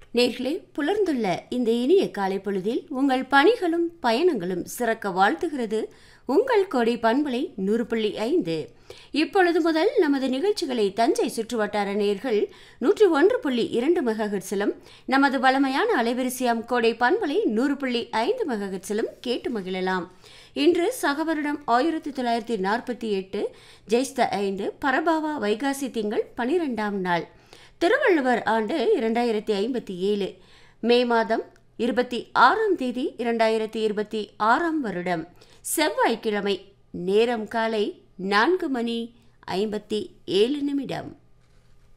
நேர்களே புலர்ந்துள்ள இந்த இனிய காலை பொழுதில் உங்கள் பணிகளும் பயணங்களும் சிறக்க வாழ்த்துகிறது உங்கள் கொடை பண்பலை நூறு புள்ளி ஐந்து இப்பொழுது முதல் நமது நிகழ்ச்சிகளை தஞ்சை சுற்றுவட்டார நேர்கள் நூற்றி ஒன்று புள்ளி இரண்டு மெகாஹெட்ஸிலும் நமது வளமையான அலைவரிசையாம் கோடை பண்பலை நூறு புள்ளி ஐந்து மெகாஹெட்ஸிலும் கேட்டு மகிழலாம் இன்று சகவருடம் ஆயிரத்தி தொள்ளாயிரத்தி நாற்பத்தி எட்டு ஜெய்ஸ்த ஐந்து பரபாவா வைகாசி திங்கள் பனிரெண்டாம் நாள் திருவள்ளுவர் ஆண்டு இரண்டாயிரத்தி ஐம்பத்தி ஏழு மே மாதம் இருபத்தி ஆறாம் தேதி இரண்டாயிரத்தி இருபத்தி ஆறாம் வருடம் செவ்வாய்க்கிழமை நேரம் காலை நான்கு மணி ஐம்பத்தி ஏழு நிமிடம்